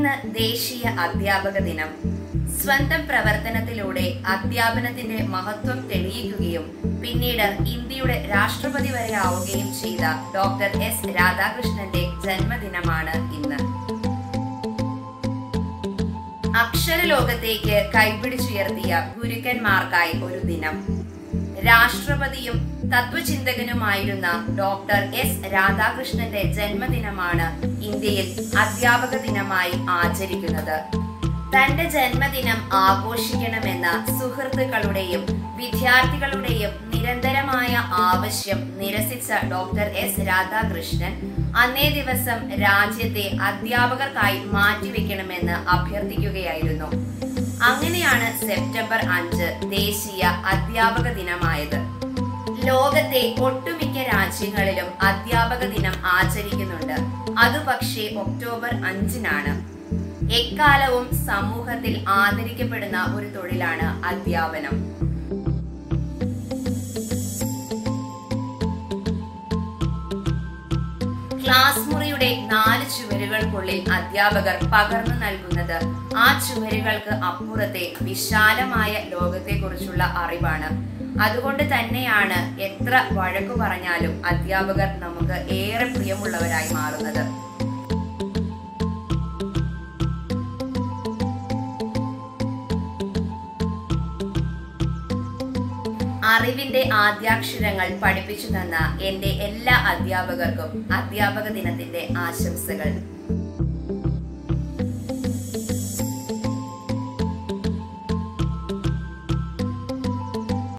ഇന്ന് ദേശീയ അധ്യാപക ദിനം സ്വന്തം പ്രവർത്തനത്തിലൂടെ അധ്യാപനത്തിന്റെ മഹത്വം തെളിയിക്കുകയും പിന്നീട് ഇന്ത്യയുടെ രാഷ്ട്രപതി വരെ ആവുകയും ചെയ്ത ഡോക്ടർ എസ് രാധാകൃഷ്ണന്റെ ജന്മദിനമാണ് ഇന്ന് അക്ഷരലോകത്തേക്ക് കൈപിടിച്ചുയർത്തിയ ഗുരുക്കന്മാർക്കായി ഒരു ദിനം രാഷ്ട്രപതിയും തത്വചിന്തകനുമായിരുന്ന ഡോക്ടർ എസ് രാധാകൃഷ്ണന്റെ ജന്മദിനമാണ് ഇന്ത്യയിൽ അധ്യാപക ദിനമായി ആചരിക്കുന്നത് തന്റെ ജന്മദിനം ആഘോഷിക്കണമെന്ന സുഹൃത്തുക്കളുടെയും വിദ്യാർത്ഥികളുടെയും നിരന്തരമായ ആവശ്യം നിരസിച്ച ഡോക്ടർ എസ് രാധാകൃഷ്ണൻ അന്നേ ദിവസം രാജ്യത്തെ അധ്യാപകർക്കായി മാറ്റിവെക്കണമെന്ന് അഭ്യർത്ഥിക്കുകയായിരുന്നു അങ്ങനെയാണ് സെപ്റ്റംബർ അഞ്ച് ദേശീയ അധ്യാപക ദിനമായത് ലോകത്തെ ഒട്ടുമിക്ക രാജ്യങ്ങളിലും അധ്യാപക ദിനം ആചരിക്കുന്നുണ്ട് അത് പക്ഷേ ഒക്ടോബർ അഞ്ചിനാണ് എക്കാലവും സമൂഹത്തിൽ ആദരിക്കപ്പെടുന്ന ഒരു തൊഴിലാണ് അധ്യാപനം ക്ലാസ് മുറിയുടെ നാല് ചുവരുകൾക്കുള്ളിൽ അധ്യാപകർ പകർന്നു നൽകുന്നത് ആ ചുവരുകൾക്ക് അപ്പുറത്തെ വിശാലമായ ലോകത്തെക്കുറിച്ചുള്ള അറിവാണ് അതുകൊണ്ട് തന്നെയാണ് എത്ര വഴക്കു പറഞ്ഞാലും അധ്യാപകർ നമുക്ക് ഏറെ പ്രിയമുള്ളവരായി മാറുന്നത് അറിവിന്റെ ആദ്യാക്ഷരങ്ങൾ പഠിപ്പിച്ചു തന്ന എന്റെ എല്ലാ അധ്യാപകർക്കും അധ്യാപക ദിനത്തിന്റെ ആശംസകൾ